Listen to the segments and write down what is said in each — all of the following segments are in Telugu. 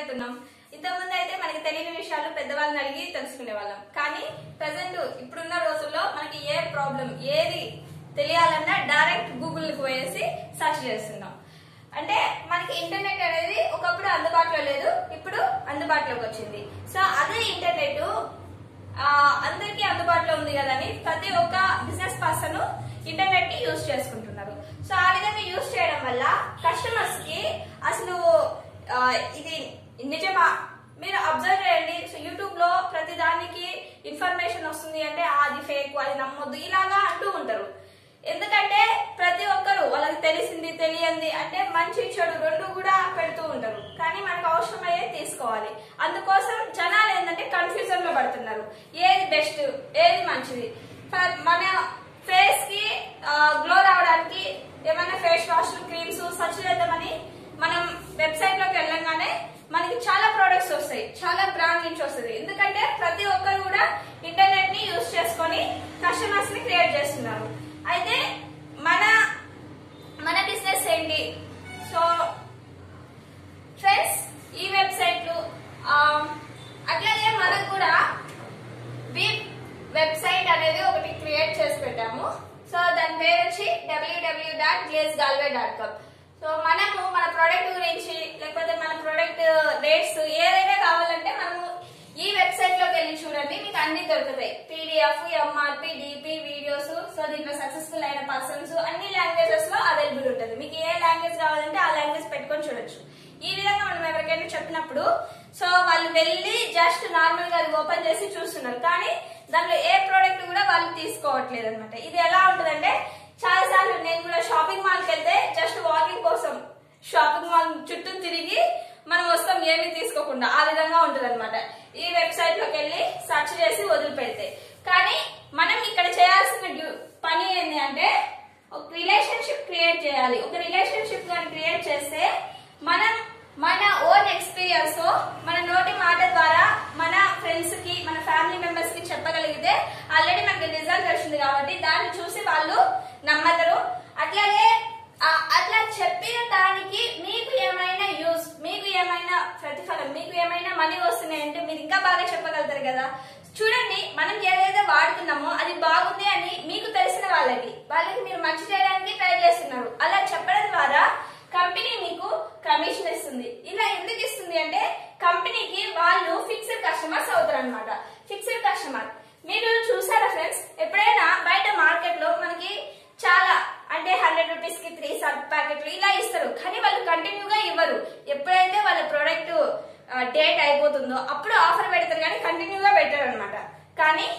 పెడుతున్నాం ఇంతకుముందు అయితే మనకి తెలియని విషయాలు పెద్దవాళ్ళని అడిగి తెలుసుకునే వాళ్ళం కానీ ప్రజెంట్ ఇప్పుడున్న రోజుల్లో మనకి ఏ ప్రాబ్లం ఏది తెలియాలన్నా డైరెక్ట్ గూగుల్కి పోయేసి సెర్చ్ చేస్తున్నాం అంటే మనకి ఇంటర్నెట్ అనేది ఒకప్పుడు అందుబాటులో లేదు ఇప్పుడు అందుబాటులోకి వచ్చింది సో అదే ఇంటర్నెట్ ఆ, అందరికీ అందుబాటులో ఉంది కదని ప్రతి ఒక్క బిజినెస్ పర్సన్ ఇంటర్నెట్ ని యూజ్ చేసుకుంటున్నారు సో ఆ విధంగా యూజ్ చేయడం వల్ల కస్టమర్స్ కి అసలు ఆ, ఇది నిజమా మీరు అబ్జర్వ్ చేయండి సో యూట్యూబ్ లో ప్రతి దానికి ఇన్ఫర్మేషన్ వస్తుంది అంటే ఆ, అది ఫేక్ అది నమ్మొద్దు ఇలాగా అంటూ ఉంటారు ఎందుకంటే ప్రతి ఒక్కరు వాళ్ళకి తెలిసింది తెలియంది అంటే మంచి చెడు రెండు కూడా పెడుతూ ఉంటారు కానీ మనకు అవసరమయ్యే తీసుకోవాలి అందుకోసం జనాలు ఏంటంటే కన్ఫ్యూజన్ లో పడుతున్నారు ఏది బెస్ట్ ఏది మంచిది ఫర్ మన ఫేస్ కి గ్లో రావడానికి ఏమైనా ఫేస్ వాష్ క్రీమ్స్ సర్చ్ చేద్దామని మనం వెబ్సైట్ లోకి వెళ్ళంగానే మనకి చాలా ప్రొడక్ట్స్ వస్తాయి చాలా బ్రాండ్ నుంచి వస్తుంది ఎందుకంటే ప్రతి ఒక్కరు కూడా ఇంటర్నెట్ ని యూజ్ చేసుకొని కస్టమర్స్ ని క్రియేట్ చేస్తున్నారు అయితే మన మన బిజినెస్ ఏంటి సో ఫ్రెండ్స్ ఈ వెబ్సైట్లు ఆ, అట్లాగే మనకు కూడా వీప్ వెబ్సైట్ అనేది ఒకటి క్రియేట్ చేసి పెట్టాము సో దాని పేరు వచ్చి W W dot glaze Galway dot com so మనము మన ప్రోడక్ట్ గురించి లేకపోతే మన ప్రోడక్ట్ రేట్స్ ఏదైనా కావాలంటే మనము ఈ వెబ్సైట్ లోకి వెళ్ళి చూడండి మీకు అన్ని దొరుకుతాయి P D F M R P D P videos so దీంట్లో సక్సెస్ఫుల్ అయిన పర్సన్స్ అన్ని లాంగ్వేజెస్ లో అవైలబుల్ ఉంటుంది మీకు ఏ లాంగ్వేజ్ కావాలంటే ఆ లాంగ్వేజ్ పెట్టుకొని చూడొచ్చు ఈ విధంగా మనం ఎవరికైనా చెప్పినప్పుడు సో వాళ్ళు వెళ్ళి జస్ట్ నార్మల్ గా అది ఓపెన్ చేసి చూస్తున్నారు కానీ దాంట్లో ఏ ప్రోడక్ట్ కూడా వాళ్ళు తీసుకోవట్లేదు అనమాట ఇది ఎలా ఉంటుందంటే చాలా సార్లు నేను కూడా షాపింగ్ మాల్ కి వెళ్తే జస్ట్ వాకింగ్ కోసం షాపింగ్ మాల్ చుట్టూ తిరిగి మనం వస్తాం ఏమీ తీసుకోకుండా ఆ విధంగా ఉంటుంది ఈ వెబ్సైట్ లోకి వెళ్ళి సెర్చ్ చేసి వదిలిపెడితే కానీ మనం ఇక్కడ చేయాల్సిన డ్యూ- పని ఏంటి అంటే ఒక రిలేషన్షిప్ క్రియేట్ చేయాలి ఒక రిలేషన్షిప్ కానీ క్రియేట్ చేస్తే మనం మన ఓన్ ఎక్స్పీరియన్స్ మన నోటి మాట ద్వారా మన ఫ్రెండ్స్ కి మన ఫ్యామిలీ మెంబర్స్ కి చెప్పగలిగితే ఆల్రెడీ మనకి రిజల్ట్ వచ్చింది కాబట్టి దాన్ని చూసి వాళ్ళు నమ్మతారు అట్లాగే ఆ, అట్లా చెప్పిన దానికి మీకు ఏమైనా యూస్ మీకు ఏమైనా ప్రతిఫలం మీకు ఏమైనా మనీ వస్తున్నాయంటే మీరు ఇంకా బాగా చెప్పగలుగుతారు కదా చూడండి మనం ఏదైతే వాడుతున్నామో అది బాగుంది అని మీకు తెలిసిన వాళ్ళకి వాళ్ళకి మీరు మంచి చేయడానికి ట్రై చేస్తున్నారు అలా చెప్పడం ద్వారా కంపెనీ మీకు కమిషన్ ఇస్తుంది ఇలా ఎందుకు ఇస్తుంది అంటే కంపెనీకి వాళ్ళు ఫిక్స్డ్ కస్టమర్స్ అవుతారు అనమాట ఫిక్స్డ్ కస్టమర్ మీరు చూసారా ఫ్రెండ్స్ ఎప్పుడైనా బయట మార్కెట్ లో మనకి చాలా అంటే హండ్రెడ్ రూపీస్ కి త్రీ సబ్ ప్యాకెట్లు ఇలా ఇస్తారు కానీ వాళ్ళు కంటిన్యూగా ఇవ్వరు ఎప్పుడైతే వాళ్ళ ప్రోడక్ట్ డేట్ అయిపోతుందో అప్పుడు ఆఫర్ పెడతారు కానీ కంటిన్యూగా పెట్టారు అనమాట కానీ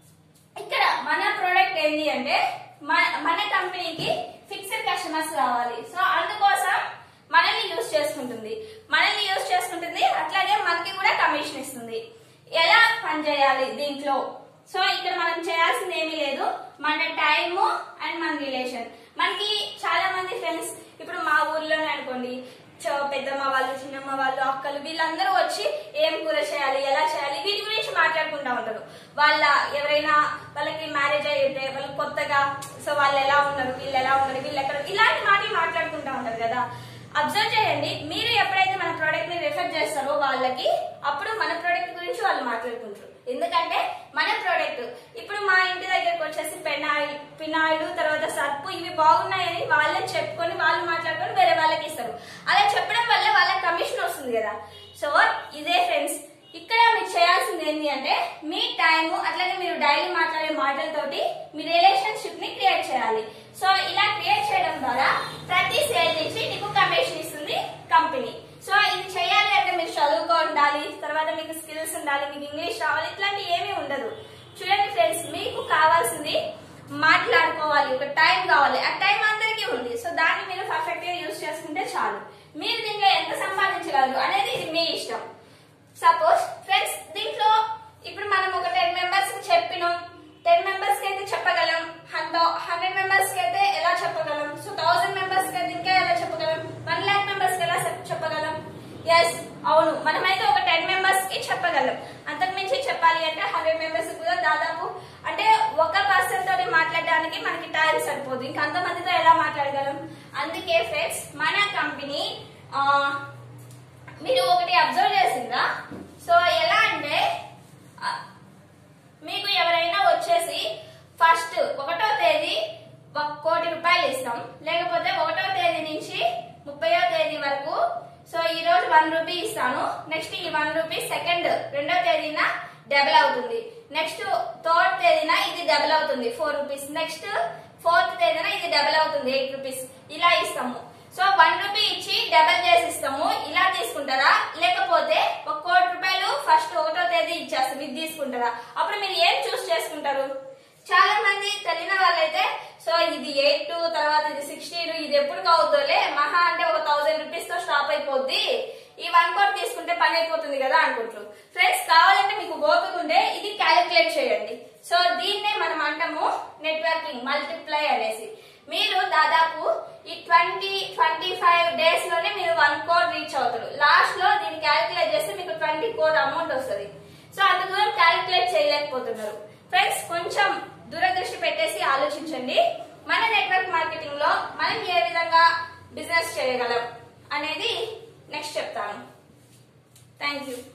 ఇక్కడ మన ప్రోడక్ట్ ఏంటి అంటే మన- మన కంపెనీకి ఫిక్స్డ్ కస్టమర్స్ కావాలి సో అందుకోసం మనల్ని యూజ్ చేసుకుంటుంది మనల్ని యూజ్ చేసుకుంటుంది అట్లాగే మనకి కూడా కమిషన్ ఇస్తుంది ఎలా పనిచేయాలి దీంట్లో సో ఇక్కడ మనం చేయాల్సింది ఏమీ లేదు మన టైము అండ్ మన రిలేషన్ మనకి చాలా మంది ఫ్రెండ్స్ ఇప్పుడు మా ఊర్లోనే అనుకోండి చ- పెద్దమ్మ వాళ్ళు చిన్నమ్మ వాళ్ళు అక్కలు వీళ్ళందరూ వచ్చి ఏం కూర చేయాలి ఎలా చేయాలి వీటి గురించి మాట్లాడుకుంటా ఉంటారు వాళ్ళ ఎవరైనా వాళ్ళకి మ్యారేజ్ అయ్యి ఉంటే వాళ్ళు కొత్తగా సో వాళ్ళు ఎలా ఉన్నారు వీళ్ళు ఎలా ఉన్నారు వీళ్ళు ఎక్కడ ఇలాంటి మాటలు మాట్లాడుకుంటా ఉంటారు కదా అబ్జర్వ్ చేయండి మీరు ఎప్పుడైతే మన ప్రోడక్ట్ ని రిఫర్ చేస్తారో వాళ్ళకి అప్పుడు మన ప్రోడక్ట్ గురించి వాళ్ళు మాట్లాడుకుంటారు ఎందుకంటే మన ప్రోడక్ట్ ఇప్పుడు మా ఇంటి దగ్గరకు వచ్చేసి పెనాయిల్ పినాయిల్ తర్వాత సర్పు ఇవి బాగున్నాయని వాళ్ళే చెప్పుకొని వాళ్ళు మాట్లాడుకొని వేరే వాళ్ళకి ఇస్తారు అలా చెప్పడం వల్ల వాళ్ళకి కమిషన్ వస్తుంది కదా సో ఇదే ఫ్రెండ్స్ ఇక్కడ మీరు చేయాల్సింది ఏంటి అంటే మీ టైం అట్లాగే మీరు డైలీ మాట్లాడే మాటలతోటి మీ రిలేషన్షిప్ ని క్రియేట్ చేయాలి సో ఇలా క్రియేట్ చేయడం ద్వారా ప్రతి సేల్ నుంచి నీకు కమిషన్ ఇస్తుంది కంపెనీ సో ఇది చేయాలి అంటే మీరు చదువుకో ఉండాలి తర్వాత మీకు స్కిల్స్ ఉండాలి మీకు ఇంగ్లీష్ రావాలి ఇట్లాంటి ఏమీ ఉండదు చూడండి ఫ్రెండ్స్ మీకు కావాల్సింది మాట్లాడుకోవాలి ఒక టైం కావాలి ఆ టైం అందరికీ ఉంది సో దాన్ని మీరు పర్ఫెక్ట్ గా యూజ్ చేసుకుంటే చాలు మీరు దీంట్లో ఎంత సంపాదించగలరు అనేది ఇది మీ ఇష్టం సపోజ్ ఫ్రెండ్స్ దీంట్లో ఇప్పుడు మనం ఒక టెన్ మెంబర్స్ కి చెప్పినాం టెన్ మెంబర్స్ కి అయితే చెప్పగలం హండ్రెడ్ మెంబర్స్ కి అయితే ఎలా చెప్పగలం సో థౌసండ్ మెంబర్స్ కి అయితే ఇంకా ఎలా చెప్పగలం వన్ లాక్ మెంబర్స్ కి ఎలా చెప్- చెప్పగలం ఎస్ అవును మనమైతే ఒక టెన్ మెంబర్స్ కి చెప్పగలం అంతకుమించి చెప్పాలి అంటే హండ్రెడ్ మెంబర్స్ కూడా దాదాపు అంటే ఒక పర్సన్ తోటి మాట్లాడడానికి మనకి టైం సరిపోదు ఇంకా అంతమందితో ఎలా మాట్లాడగలం అందుకే ఫ్రెండ్స్ మన కంపెనీ మీరు ఒకటి అబ్జర్వ్ చేసిందా సో ఎలా అంటే ఆ, మీకు ఎవరైనా వచ్చేసి ఫస్ట్ ఒకటో తేదీ ఒక కోటి రూపాయలు ఇస్తాం లేకపోతే ఒకటో తేదీ నుంచి ముప్పయో తేదీ వరకు సో ఈ రోజు వన్ రూపీ ఇస్తాను నెక్స్ట్ ఈ వన్ రూపీ సెకండ్ రెండో తేదీన డబుల్ అవుతుంది నెక్స్ట్ థర్డ్ తేదీన ఇది డబుల్ అవుతుంది ఫోర్ రూపీస్ నెక్స్ట్ ఫోర్త్ తేదీన ఇది డబుల్ అవుతుంది ఎయిట్ రూపీస్ ఇలా ఇస్తాము సో వన్ రూపీ ఇచ్చి డబల్ చేసి ఇస్తాము ఇలా తీసుకుంటారా లేకపోతే ఒక కోటి రూపాయలు ఫస్ట్ ఒకటో తేదీ ఇచ్చేస్తాం ఇది తీసుకుంటారా అప్పుడు మీరు ఏం చూస్ చేసుకుంటారు చాలా మంది తెలియని వాళ్ళైతే సో ఇది ఎయిట్ తర్వాత ఇది సిక్స్టీన్ ఇది ఎప్పుడు అవుతుందిలే మహా అంటే ఒక థౌసండ్ రూపీస్ తో స్టాప్ అయిపోద్ది ఈ వన్ కోట్ తీసుకుంటే పని అయిపోతుంది కదా అనుకుంటారు ఫ్రెండ్స్ కావాలంటే మీకు ఓపిక ఉంటే ఇది క్యాలిక్యులేట్ చేయండి సో దీన్నే మనం అంటాము నెట్వర్కింగ్ మల్టిప్లై అనేసి మీరు దాదాపు ఈ ట్వంటీ ట్వంటీ ఫైవ్ డేస్ లోనే మీరు వన్ కోడ్ రీచ్ అవుతారు లాస్ట్ లో దీన్ని క్యాలిక్యులేట్ చేస్తే మీకు ట్వంటీ కోడ్ అమౌంట్ వస్తుంది సో అంత దూరం క్యాలిక్యులేట్ చేయలేకపోతున్నారు ఫ్రెండ్స్ కొంచెం దూరదృష్టి పెట్టేసి ఆలోచించండి మన నెట్వర్క్ మార్కెటింగ్ లో మనం ఏ విధంగా బిజినెస్ చేయగలం అనేది నెక్స్ట్ చెప్తాను థ్యాంక్ యూ